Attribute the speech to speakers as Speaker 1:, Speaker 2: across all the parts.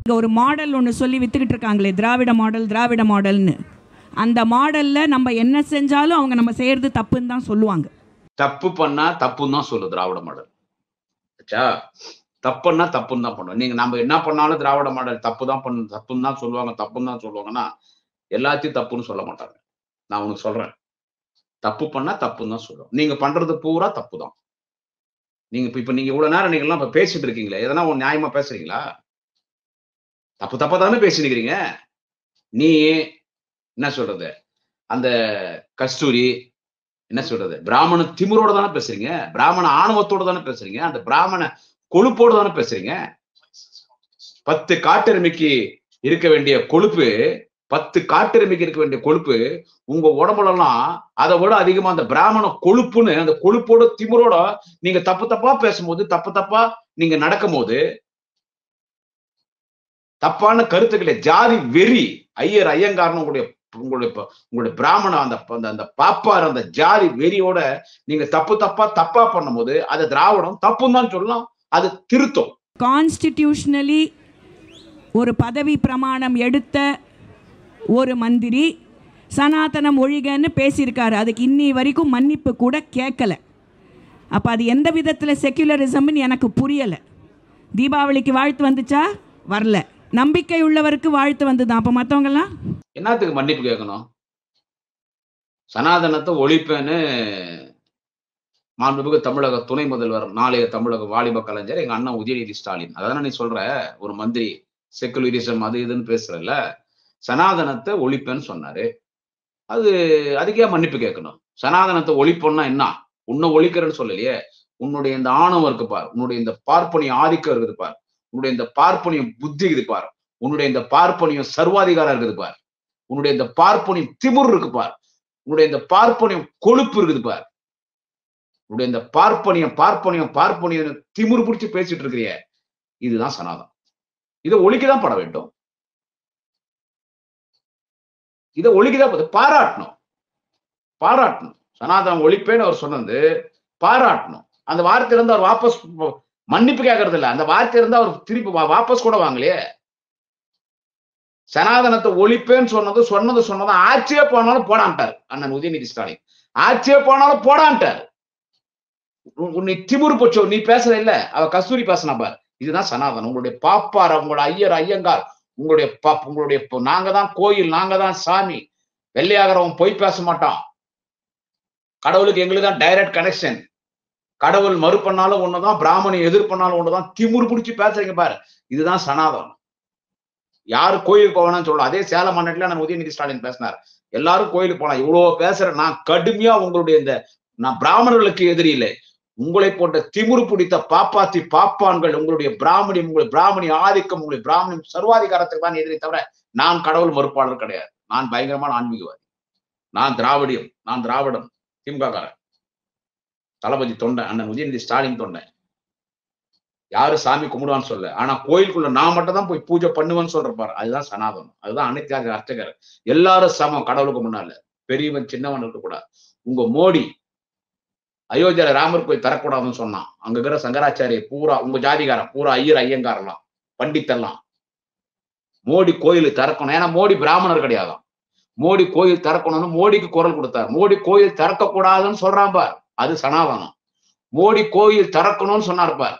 Speaker 1: இங்கே ஒரு மாடல் ஒன்று சொல்லி வித்துக்கிட்டு இருக்காங்களே திராவிட மாடல் திராவிட மாடல்னு அந்த மாடலில் நம்ம என்ன செஞ்சாலும் அவங்க நம்ம செய்கிறது தப்புன்னு தான் சொல்லுவாங்க
Speaker 2: தப்பு பண்ணா தப்புன்னு தான் சொல்லு திராவிட மாடல் ஆச்சா தப்புன்னா தப்புன்னு தான் பண்ணுவோம் நீங்க நம்ம என்ன பண்ணாலும் திராவிட மாடல் தப்பு தான் பண்ணு தப்புன்னு தான் சொல்லுவாங்க தப்புன்னு தான் சொல்லுவாங்கன்னா எல்லாத்தையும் தப்புன்னு சொல்ல மாட்டாங்க நான் உனக்கு சொல்றேன் தப்பு பண்ணா தப்புன்னு தான் சொல்லுவோம் நீங்க பண்றது பூரா தப்பு தான் நீங்க இப்ப இப்ப நீங்க இவ்வளவு நேரம் நீங்க எல்லாம் இப்ப பேசிட்டு இருக்கீங்களே எதனா ஒரு நியாயமா பேசுறீங்களா தப்பு தப்பா தானே பேசினுக்கிறீங்க நீ என்ன சொல்றது அந்த கஸ்தூரி என்ன சொல்றது பிராமண திமிரோட தானே பேசுறீங்க பிராமண ஆணவத்தோட தானே பேசுறீங்க அந்த பிராமண கொழுப்போட தானே பேசுறீங்க பத்து காட்டெருமைக்கு இருக்க வேண்டிய கொழுப்பு பத்து காட்டெருமைக்கு இருக்க வேண்டிய கொழுப்பு உங்க உடம்புலலாம் அதை விட அதிகமா அந்த பிராமண கொழுப்புன்னு அந்த கொழுப்போட திமிரோட நீங்க தப்பு தப்பா பேசும்போது தப்பு தப்பா நீங்க நடக்கும்போது தப்பான கருத்துக்களை ஜாதி வெறி ஐயர் ஐயங்காரன் உங்களுடைய உங்களுடைய ப- உங்களுடைய பிராமண அந்த அந்த அந்த பாப்பார் அந்த ஜாதி வெறியோட நீங்க தப்பு தப்பா தப்பா பண்ணும்போது அது திராவிடம் தப்புன்னு தான் சொல்லலாம் அது திருத்தம்
Speaker 1: கான்ஸ்டிடியூஷனலி ஒரு பதவி பிரமாணம் எடுத்த ஒரு மந்திரி சனாதனம் ஒழிகன்னு பேசியிருக்காரு அதுக்கு இன்னி வரைக்கும் மன்னிப்பு கூட கேட்கல அப்போ அது எந்த விதத்தில் செக்யுலரிசம்னு எனக்கு புரியலை தீபாவளிக்கு வாழ்த்து வந்துச்சா வரல நம்பிக்கை உள்ளவருக்கு வாழ்த்து வந்ததா அப்போ மற்றவங்கெல்லாம்
Speaker 2: என்னத்துக்கு மன்னிப்பு கேட்கணும் சனாதனத்தை ஒழிப்பேன்னு மாண்புமிகு தமிழக துணை முதல்வர் நாளைய தமிழக வாலிப கலைஞர் எங்க அண்ணன் உதயநிதி ஸ்டாலின் அதானே நீ சொல்ற ஒரு மந்திரி செக்குலரிசம் அது இதுன்னு பேசுறல்ல சனாதனத்தை ஒழிப்பேன்னு சொன்னாரு அது அதுக்கே மன்னிப்பு கேட்கணும் சனாதனத்தை ஒழிப்போம்னா என்ன உன்னை ஒழிக்கிறேன்னு சொல்லலையே உன்னுடைய இந்த ஆணவம் இருக்கு பார் உன்னுடைய இந்த பார்ப்பனிய ஆதிக்கம் இருக்குது பார் உன்னுடைய இந்த பார்ப்பனியம் புத்தி இருக்குது பார் உன்னுடைய இந்த பார்ப்பனியம் சர்வாதிகாரம் இருக்குது பார் உன்னுடைய இந்த பார்ப்பனியம் திமிர் இருக்கு பார் உன்னுடைய இந்த பார்ப்பனியம் கொழுப்பு இருக்குது பார் உன்னுடைய இந்த பார்ப்பனியம் பார்ப்பனியம் பார்ப்பனியம் திமிரு பிடிச்சு பேசிட்டு இருக்கிறிய இதுதான் சனாதனம் இதை ஒழிக்கதான் பட வேண்டும் இதை ஒழிக்கதான் பட- பாராட்டணும் பாராட்டணும் சனாதனம் ஒழிப்பேன்னு அவர் சொன்னது பாராட்டணும் அந்த வார்த்தையிலிருந்து அவர் வாபஸ் ப- மன்னிப்பு கேட்கறது இல்ல அந்த வார்த்தையிலிருந்து அவர் திருப்பி வா- வாபஸ் கூட வாங்கலையே சனாதனத்தை ஒழிப்பேன்னு சொன்னது சொன்னது சொன்னது ஆட்சியே போனாலும் போடான்ட்டார் அண்ணன் உதயநிதி ஸ்டாலின் ஆட்சியே போனாலும் போடான்ட்டார் உன் உன் நீ திமிரு போச்சோ நீ பேசுற இல்ல அவ கஸ்தூரி பேசினா பார் இதுதான் சனாதனம் உங்களுடைய பாப்பார் உங்களோட ஐயர் ஐயங்கார் உங்களுடைய பாப் உங்களுடைய ப- நாங்க தான் கோயில் நாங்க தான் சாமி வெள்ளையாகிறவன் பொய் பேச மாட்டான் கடவுளுக்கு எங்களுக்கு தான் டைரக்ட் கனெக்ஷன் கடவுள் மறு பண்ணாலும் ஒண்ணுதான் பிராமணி எதிர் பண்ணாலும் ஒண்ணுதான் திமிரு பிடிச்சி பேசுறீங்க பாரு இதுதான் சனாதனம் யாரு கோயிலுக்கு போவேன்னு சொல்லலாம் அதே சேலம் மன்னத்துல நான் உதயநிதி ஸ்டாலின் பேசினார் எல்லாரும் கோயிலுக்கு போலாம் இவ்வளவு பேசுறேன் நான் கடுமையா உங்களுடைய இந்த நான் பிராமணர்களுக்கு எதிரி இல்லை உங்களை போன்ற திமிரு பிடித்த பாப்பாத்தி பாப்பான்கள் உங்களுடைய பிராமணி உங்களுடைய பிராமணி ஆதிக்கம் உங்களுடைய பிராமணி சர்வாதிகாரத்துக்கு தான் எதிரி தவிர நான் கடவுள் மறுப்பாளர் கிடையாது நான் பயங்கரமான ஆன்மீகவாதி நான் திராவிடியம் நான் திராவிடம் திமுககாரன் தளபதி தொண்டை அண்ணன் உதயநிதி ஸ்டாலின் தொண்டை யாரு சாமி கும்பிடுவான்னு சொல்ல ஆனா கோயிலுக்குள்ள நான் மட்டும் தான் போய் பூஜை பண்ணுவேன்னு சொல்றப்பாரு அதுதான் சனாதனம் அதுதான் அனைத்து அர்ச்சகர் எல்லாரும் சமம் கடவுளுக்கு முன்னால பெரியவன் சின்னவன் இருக்கக்கூடாது உங்க மோடி அயோத்தியில ராமர் கோயில் தரக்கூடாதுன்னு சொன்னான் அங்க இருக்கிற சங்கராச்சாரிய பூரா உங்க ஜாதிகாரன் பூரா ஐயர் ஐயங்காரெல்லாம் பண்டித்தெல்லாம் மோடி கோயில் திறக்கணும் ஏன்னா மோடி பிராமணர் கிடையாதாம் மோடி கோயில் திறக்கணும்னு மோடிக்கு குரல் கொடுத்தார் மோடி கோயில் திறக்க கூடாதுன்னு சொல்றான் பார் அது சனாதனம் மோடி கோயில் திறக்கணும்னு சொன்னார் பார்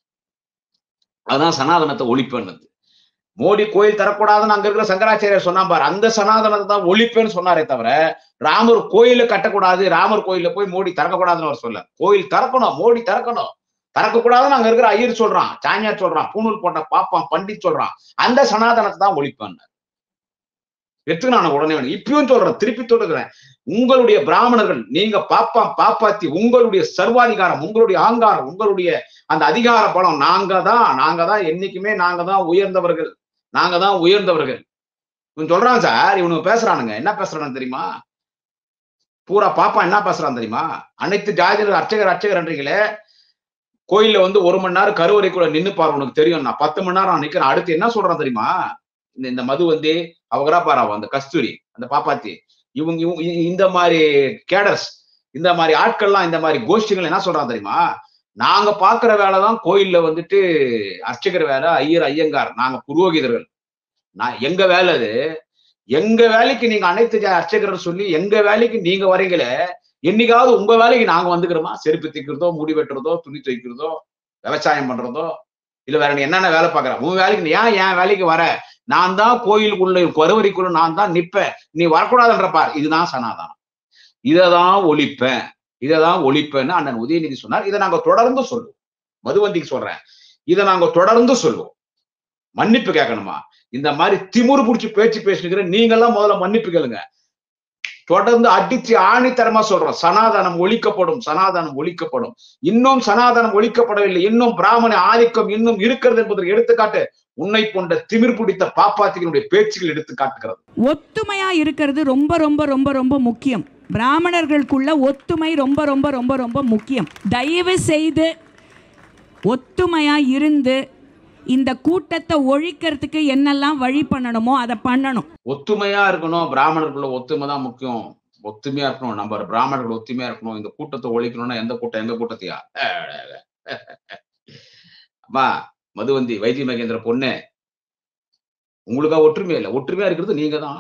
Speaker 2: அதான் சனாதனத்தை ஒழிப்புன்னு மோடி கோயில் தரக்கூடாதுன்னு அங்க இருக்கிற சங்கராச்சாரியர் சொன்னா பாரு அந்த சனாதனத்தை தான் ஒழிப்பேன்னு சொன்னாரே தவிர ராமர் கோயில கட்டக்கூடாது ராமர் கோயில்ல போய் மோடி திறக்கக்கூடாதுன்னு அவர் சொல்ல கோயில் திறக்கணும் மோடி திறக்கணும் திறக்கக்கூடாதுன்னு அங்க இருக்கிற ஐயர் சொல்றான் சாமியார் சொல்றான் பூணூல் போட்ட பாப்பான் பண்டிட் சொல்றான் அந்த சனாதனத்தை தான் ஒழிப்பேன் எடுத்து நான் உடனே வேணும் இப்பயும் சொல்றேன் திருப்பி சொல்லுகிறேன் உங்களுடைய பிராமணர்கள் நீங்க பாப்பான் பாப்பாத்தி உங்களுடைய சர்வாதிகாரம் உங்களுடைய ஆங்காரம் உங்களுடைய அந்த அதிகார பலம் நாங்க தான் நாங்க தான் என்னைக்குமே நாங்க தான் உயர்ந்தவர்கள் நாங்க தான் உயர்ந்தவர்கள் இவன் சொல்றான் சார் இவனுக்கு பேசுறானுங்க என்ன பேசுறானு தெரியுமா பூரா பாப்பா என்ன பேசுறான் தெரியுமா அனைத்து ஜாதிகள் அர்ச்சகர் அர்ச்சகர்ன்றீங்களே கோயில்ல வந்து ஒரு மணி நேரம் கருவறைக்குள்ள நின்னு பாரு உனக்கு தெரியும் நான் பத்து மணி நேரம் நிக்கிறேன் அடுத்து என்ன சொல்றான் தெரியுமா இந்த இந்த மது வந்து அவரா பாரு அவ அந்த கஸ்தூரி அந்த பாப்பாத்தி இவங்க இவங்க இ- இந்த மாதிரி கேடர்ஸ் இந்த மாதிரி ஆட்கள்லாம் இந்த மாதிரி கோஷ்டிகள் என்ன சொல்றான் தெரியுமா நாங்க பாக்குற வேலை தான் கோயில்ல வந்துட்டு அர்ச்சகர் வேலை ஐயர் ஐயங்கார் நாங்க புரோகிதர்கள் நான் எங்க வேலை அது எங்க வேலைக்கு நீங்க அனைத்து ஜா- அர்ச்சகர் சொல்லி எங்க வேலைக்கு நீங்க வரீங்களே என்னைக்காவது உங்க வேலைக்கு நாங்க வந்துக்கிறோமா செருப்பு தைக்கிறதோ முடி வெட்டுறதோ துணி துவைக்கிறதோ விவசாயம் பண்றதோ இல்ல வேற நீ என்னென்ன வேலை பாக்குற உன் வேலைக்கு நீ ஏன் என் வேலைக்கு வர நான் தான் கோயிலுக்குள்ள கருவறைக்குள்ள நான் தான் நிப்பேன் நீ வரக்கூடாதுன்ற பார் இதுதான் சனாதனம் இததான் ஒழிப்பேன் இததான் ஒழிப்பேன்னு அண்ணன் உதயநிதி சொன்னார் இதை நாங்க தொடர்ந்து சொல்லுவோம் மதுவந்திக்கு சொல்றேன் இதை நாங்க தொடர்ந்து சொல்லுவோம் மன்னிப்பு கேட்கணுமா இந்த மாதிரி திமிரு புடிச்சு பேச்சு பேசுகிற நீங்கெல்லாம் முதல்ல மன்னிப்பு கேளுங்க தொடர்ந்து அடிச்சு ஆணித்தரமா சொல்றோம் சனாதனம் ஒழிக்கப்படும் சனாதனம் ஒழிக்கப்படும் இன்னும் சனாதனம் ஒழிக்கப்படவில்லை இன்னும் பிராமண ஆதிக்கம் இன்னும் இருக்கிறது என்பதற்கு எடுத்துக்காட்டு உன்னை போன்ற திமிர் பிடித்த பாப்பாத்திகளுடைய பேச்சுகள் எடுத்து காட்டுகிறது
Speaker 1: ஒத்துமையா இருக்கிறது ரொம்ப ரொம்ப ரொம்ப ரொம்ப முக்கியம் பிராமணர்களுக்குள்ள ஒத்துமை ரொம்ப ரொம்ப ரொம்ப ரொம்ப முக்கியம் தயவு செய்து ஒத்துமையா இருந்து இந்த கூட்டத்தை ஒழிக்கிறதுக்கு என்னெல்லாம் வழி பண்ணணுமோ அதை பண்ணணும்
Speaker 2: ஒத்துமையா இருக்கணும் பிராமணர்களுக்குள்ள ஒத்துமை தான் முக்கியம் ஒத்துமையா இருக்கணும் நம்ம பிராமணர்கள் ஒத்துமையா இருக்கணும் இந்த கூட்டத்தை ஒழிக்கணும்னா எந்த கூட்டம் எங்க கூட்டத்தையா அம்மா மதுவந்தி வைத்திய மகேந்திர பொண்ணு உங்களுக்கா ஒற்றுமையா இல்லை ஒற்றுமையா இருக்கிறது நீங்க தான்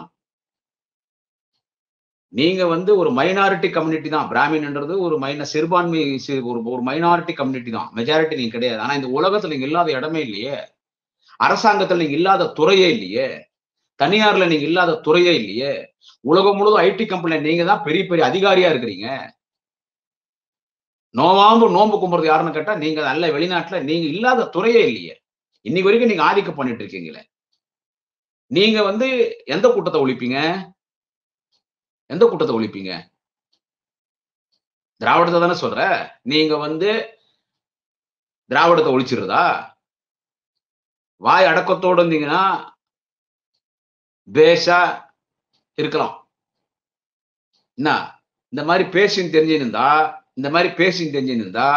Speaker 2: நீங்க வந்து ஒரு மைனாரிட்டி கம்யூனிட்டி தான் பிராமின்ன்றது ஒரு மைன சிறுபான்மை சி- ஒரு ஒரு மைனாரிட்டி கம்யூனிட்டி தான் மெஜாரிட்டி நீங்க கிடையாது ஆனா இந்த உலகத்துல நீங்க இல்லாத இடமே இல்லையே அரசாங்கத்துல நீங்க இல்லாத துறையே இல்லையே தனியார்ல நீங்க இல்லாத துறையே இல்லையே உலகம் முழுவதும் ஐடி கம்பெனில நீங்க தான் பெரிய பெரிய அதிகாரியா இருக்கிறீங்க நோவாம்பு நோம்பு கும்புறது யாருன்னு கேட்டா நீங்க நல்ல வெளிநாட்டுல நீங்க இல்லாத துறையே இல்லையே இன்னைக்கு வரைக்கும் நீங்க ஆதிக்கம் பண்ணிட்டு இருக்கீங்களே நீங்க வந்து எந்த கூட்டத்தை ஒழிப்பீங்க எந்த கூட்டத்தை ஒழிப்பீங்க திராவிடத்தை தானே சொல்ற நீங்க வந்து திராவிடத்தை ஒழிச்சிருதா வாய் அடக்கத்தோடு இருந்தீங்கன்னா பேஷா இருக்கலாம் என்ன இந்த மாதிரி பேசின்னு தெரிஞ்சிருந்தா இந்த மாதிரி பேசின்னு தெரிஞ்சிருந்தா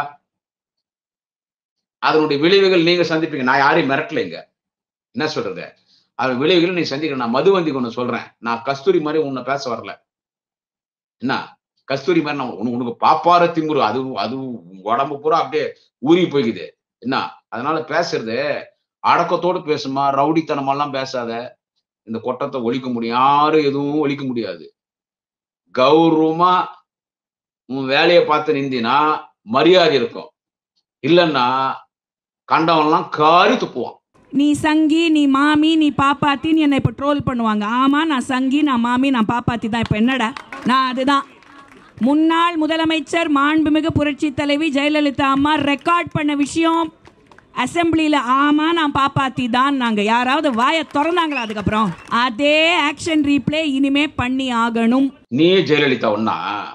Speaker 2: அதனுடைய விளைவுகள் நீங்க சந்திப்பீங்க நான் யாரையும் மிரட்டலைங்க என்ன சொல்றது அது விளைவுகள் நீ சந்திக்கணும் நான் மதுவந்திக்கு ஒண்ணு சொல்றேன் நான் கஸ்தூரி மாதிரி உன்னை பேச வரல என்ன கஸ்தூரி மாதிரி நான் உனக்கு உனக்கு பாப்பார திமுரு அது அது உடம்பு பூரா அப்படியே ஊறி போய்க்குது என்ன அதனால பேசுறது அடக்கத்தோடு பேசுமா ரவுடித்தனமெல்லாம் பேசாத இந்த கொட்டத்தை ஒழிக்க முடியும் யாரும் எதுவும் ஒழிக்க முடியாது கௌரவமா உன் வேலையை பார்த்து நிந்தினா மரியாதை இருக்கும் இல்லைன்னா கண்டவன்லாம் காரி துப்புவான்
Speaker 1: நீ சங்கி நீ மாமி நீ பாப்பாத்தின்னு என்னை இப்போ ட்ரோல் பண்ணுவாங்க ஆமாம் நான் சங்கி நான் மாமி நான் பாப்பாத்தி தான் இப்போ என்னடா நான் அதுதான் முன்னாள் முதலமைச்சர் மாண்புமிகு புரட்சி தலைவி ஜெயலலிதா அம்மா ரெக்கார்ட் பண்ண விஷயம் அசெம்பிளியில் ஆமாம் நான் பாப்பாத்தி தான் நாங்கள் யாராவது வாயை திறந்தாங்களா அதுக்கப்புறம் அதே ஆக்ஷன் ரீப்ளே இனிமே பண்ணி ஆகணும்
Speaker 2: நீ ஜெயலலிதா ஒன்னா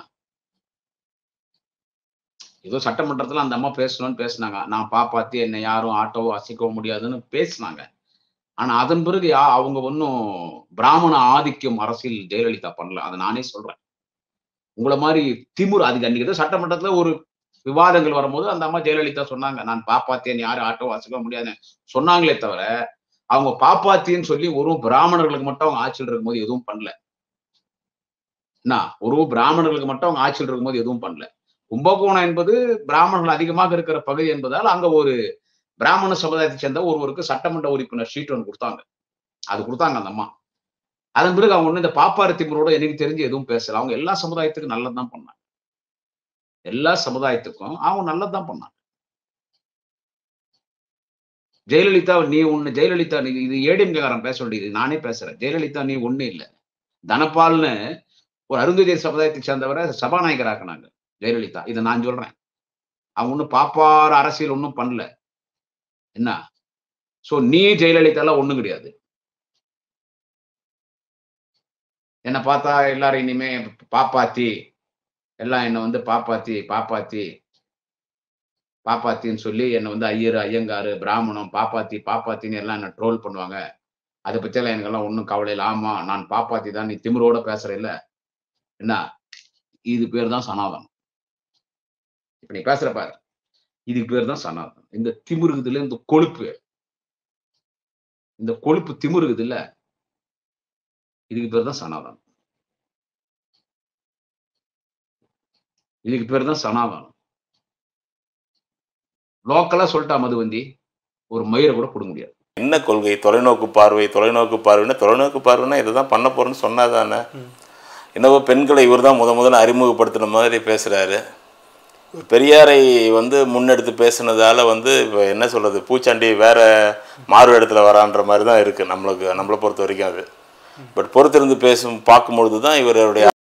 Speaker 2: ஏதோ சட்டமன்றத்துல அந்த அம்மா பேசணும்னு பேசுனாங்க நான் பாப்பாத்தி என்னை யாரும் ஆட்டோவோ அசைக்கவோ முடியாதுன்னு பேசுனாங்க ஆனா அதன் பிறகு யா அவங்க ஒன்றும் பிராமண ஆதிக்கம் அரசியல் ஜெயலலிதா பண்ணல அதை நானே சொல்றேன் உங்களை மாதிரி திமுர் அதுக்கு அன்னைக்கு ஏதோ சட்டமன்றத்துல ஒரு விவாதங்கள் வரும்போது அந்த அம்மா ஜெயலலிதா சொன்னாங்க நான் பாப்பாத்தியன் யாரும் ஆட்டோ அசைக்க முடியாதுன்னு சொன்னாங்களே தவிர அவங்க பாப்பாத்தின்னு சொல்லி ஒரு பிராமணர்களுக்கு மட்டும் அவங்க ஆட்சியில் இருக்கும்போது எதுவும் பண்ணல என்ன ஒரு பிராமணர்களுக்கு மட்டும் அவங்க ஆட்சியில் இருக்கும்போது எதுவும் பண்ணல கும்பகோணம் என்பது பிராமணர்கள் அதிகமாக இருக்கிற பகுதி என்பதால் அங்க ஒரு பிராமண சமுதாயத்தை சேர்ந்த ஒருவருக்கு சட்டமன்ற உறுப்பினர் ஷீட் ஒன்று கொடுத்தாங்க அது கொடுத்தாங்க அந்த அம்மா அதன் பிறகு அவங்க ஒண்ணு இந்த பாப்பார திமுறோட எனக்கு தெரிஞ்சு எதுவும் பேசல அவங்க எல்லா சமுதாயத்துக்கும் நல்லதுதான் பண்ணாங்க எல்லா சமுதாயத்துக்கும் அவங்க நல்லதுதான் பண்ணாங்க ஜெயலலிதா நீ ஒண்ணு ஜெயலலிதா நீ இது ஏடிஎம்கேகாரன் பேச வேண்டியது நானே பேசுறேன் ஜெயலலிதா நீ ஒண்ணு இல்ல தனபால்னு ஒரு அருந்ததியர் சமுதாயத்தை சேர்ந்தவரை சபாநாயகர் ஆக்குனாங்க ஜெயலலிதா இதை நான் சொல்றேன் அவங்க ஒன்றும் பாப்பார அரசியல் ஒன்றும் பண்ணல என்ன சோ நீ ஜெயலலிதாலாம் ஒண்ணும் கிடையாது என்னை பார்த்தா எல்லாரும் இனிமே பாப்பாத்தி எல்லாம் என்னை வந்து பாப்பாத்தி பாப்பாத்தி பாப்பாத்தின்னு சொல்லி என்னை வந்து ஐயர் ஐயங்காரு பிராமணம் பாப்பாத்தி பாப்பாத்தின்னு எல்லாம் என்ன ட்ரோல் பண்ணுவாங்க அதை பற்றியெல்லாம் எனக்கெல்லாம் ஒன்றும் கவலை இல்லை ஆமா நான் பாப்பாத்தி தான் நீ திமிரோட பேசுற இல்ல என்ன இது பேர் தான் சனாதனம் இப்ப நீ பேசுற பாரு இதுக்கு பேர் தான் சனாதனம் இந்த திமிருகுதுல இந்த கொழுப்பு இந்த கொழுப்பு திமிருகுது இல்ல இதுக்கு பேர் தான் சனாதனம் இதுக்கு பேர் தான் சனாதனம் லோக்கலா சொல்லிட்டா மதுவந்தி ஒரு மயிரை கூட பிடுங்க முடியாது
Speaker 3: என்ன கொள்கை தொலைநோக்கு பார்வை தொலைநோக்கு பார்வைன்னா தொலைநோக்கு பார்வைன்னா இதை தான் பண்ண போறேன்னு சொன்னாதானே என்னவோ பெண்களை இவர் தான் முத முதல்ல அறிமுகப்படுத்தின மாதிரி பேசுறாரு பெரியாரை வந்து முன்னெடுத்து பேசுனதால வந்து இப்போ என்ன சொல்றது பூச்சாண்டி வேற மாறு இடத்துல வரான்ற மாதிரி தான் இருக்கு நம்மளுக்கு நம்மளை பொறுத்த வரைக்கும் அது பட் பொறுத்திருந்து பேசும் பார்க்கும்பொழுது தான் இவருடைய